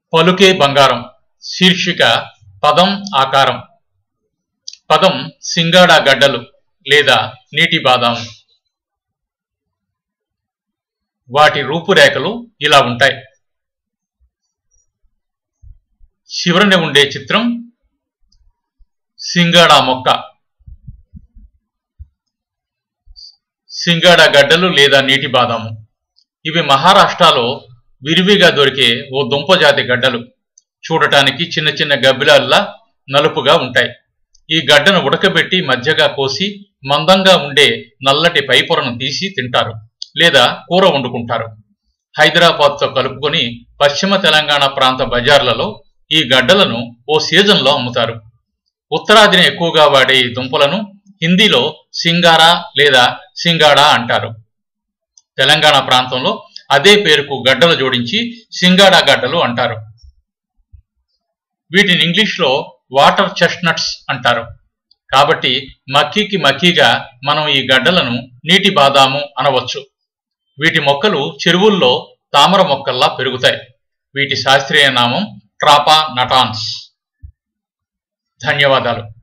పలుకే బంగారం శీర్షిక పదం ఆకారం పదం సింగాడ గడ్డలు లేదా నీటి బాదాం వాటి రూపురేఖలు ఇలా ఉంటాయి చివరన ఉండే చిత్రం సింగాడ మొక్క సింగాడ గడ్డలు లేదా నీటి బాదాము ఇవి మహారాష్ట్రలో విరివిగా దొరికే ఓ దుంప జాతి గడ్డలు చూడటానికి చిన్న చిన్న గబ్బిలాల్లా నలుపుగా ఉంటాయి ఈ గడ్డను ఉడకబెట్టి మధ్యగా కోసి మందంగా ఉండే నల్లటి పైపొరను తీసి తింటారు లేదా కూర వండుకుంటారు హైదరాబాద్తో కలుపుకొని పశ్చిమ తెలంగాణ ప్రాంత బజార్లలో ఈ గడ్డలను ఓ సీజన్లో అమ్ముతారు ఉత్తరాదిన ఎక్కువగా వాడే ఈ దుంపలను హిందీలో సింగారా లేదా సింగాడా అంటారు తెలంగాణ ప్రాంతంలో అదే పేరుకు గడ్డలు జోడించి సింగాడా గడ్డలు అంటారు వీటిని ఇంగ్లీష్లో వాటర్ చెస్ట్నట్స్ అంటారు కాబట్టి మక్కీకి మక్కీగా మనం ఈ గడ్డలను నీటి బాదాము అనవచ్చు వీటి మొక్కలు చెరువుల్లో తామర మొక్కల్లా పెరుగుతాయి వీటి శాస్త్రీయ నామం ట్రాపా నటాన్స్ ధన్యవాదాలు